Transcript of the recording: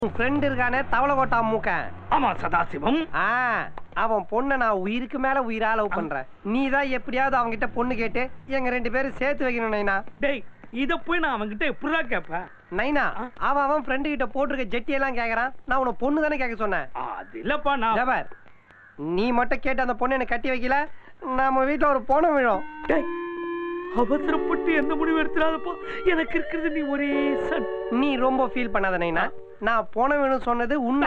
உன் ஃப்ரெண்ட் இருக்கானே தவளை கோட்டா மூக்கன் ஆமா சதாசிவம் ஆ அவன் பொண்ணை நான் உயிருக்கு மேல உயிரா லவ் பண்றேன் நீ தான் எப்படியாவது அவன்கிட்ட பொண்ணு கேட்டு எங்க ரெண்டு பேரும் சேர்த்து வைக்கணும் நைனா டேய் இத போய் நான் அவன்கிட்ட எப்படிடா கேட்பேன் நைனா ஆ. அவன் அவன் ஃப்ரெண்டு கிட்ட போட்டிருக்க ஜெட்டி எல்லாம் கேக்குறான் நான் உன பொண்ணு தானே கேட்க சொன்னேன் அது இல்லப்பா நான் ஜபர் நீ மட்டும் கேட்டு அந்த பொண்ணை எனக்கு கட்டி வைக்கல நம்ம வீட்டுல ஒரு பொண்ணு விழும் டேய் அவசரப்பட்டு எந்த முடிவு எடுத்துறாதப்பா எனக்கு இருக்கிறது நீ ஒரே சன் நீ ரொம்ப ஃபீல் பண்ணாத நைனா நான் போன வேணும் சொன்னது உண்மை